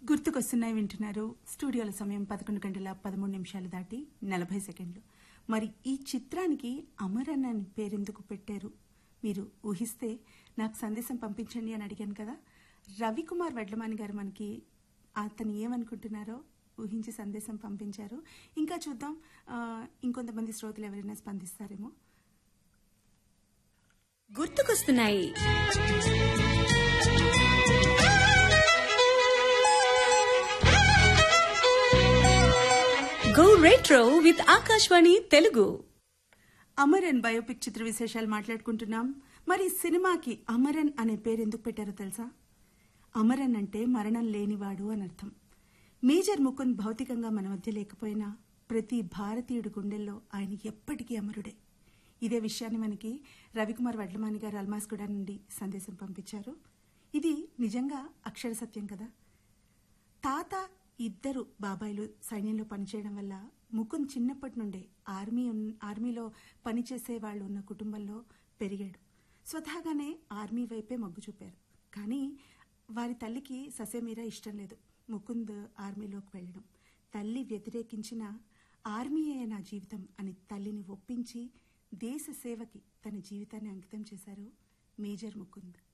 గుర్తుకొస్తున్నాయి వింటున్నారు స్టూడియోల సమయం పదకొండు గంటల పదమూడు నిమిషాలు దాటి నలభై సెకండ్లు మరి ఈ చిత్రానికి అమరన్ అని పేరెందుకు పెట్టారు మీరు ఊహిస్తే నాకు సందేశం పంపించండి అని అడిగాను కదా రవికుమార్ వడ్లమాని గారు మనకి అతను ఏమనుకుంటున్నారో ఊహించి సందేశం పంపించారు ఇంకా చూద్దాం ఆ, ఇంకొంతమంది శ్రోతలు ఎవరైనా స్పందిస్తారేమో గుర్తుకొస్తున్నాయి go retro with Akashvani Telugu Amaran biopic చిత్ర విశేషాలు మాట్లాడుకుంటున్నాం మరి సినిమాకి అమరన్ అనే పేరు ఎందుకు పెట్టారో తెలుసా అమరన్ అంటే మరణం లేనివాడు అని అర్థం మేజర్ ముకుంద్ భౌతికంగా మన మధ్య లేకపోయినా ప్రతి భారతీయుడి గుండెల్లో ఆయన ఎప్పటికీ అమరుడే ఇదే విషయాన్ని మనకి రవికుమార్ వడ్లమాని గారు అల్మాస్గూడ నుండి సందేశం పంపించారు ఇది నిజంగా అక్షర సత్యం కదా తాత ఇద్దరు బాబాయిలు సైన్యంలో పనిచేయడం వల్ల ముకుంద్ చిన్నప్పటి నుండే ఆర్మీ ఉన్- ఆర్మీలో పనిచేసే వాళ్ళు ఉన్న కుటుంబంలో పెరిగాడు స్వతహాగానే ఆర్మీ వైపే మొగ్గు చూపారు కానీ వారి తల్లికి ససేమీరా ఇష్టం లేదు ముకుంద్ ఆర్మీలోకి వెళ్ళడం తల్లి వ్యతిరేకించిన ఆర్మీయే నా జీవితం అని తల్లిని ఒప్పించి దేశ సేవకి తన జీవితాన్ని అంకితం చేశారు మేజర్ ముకుంద్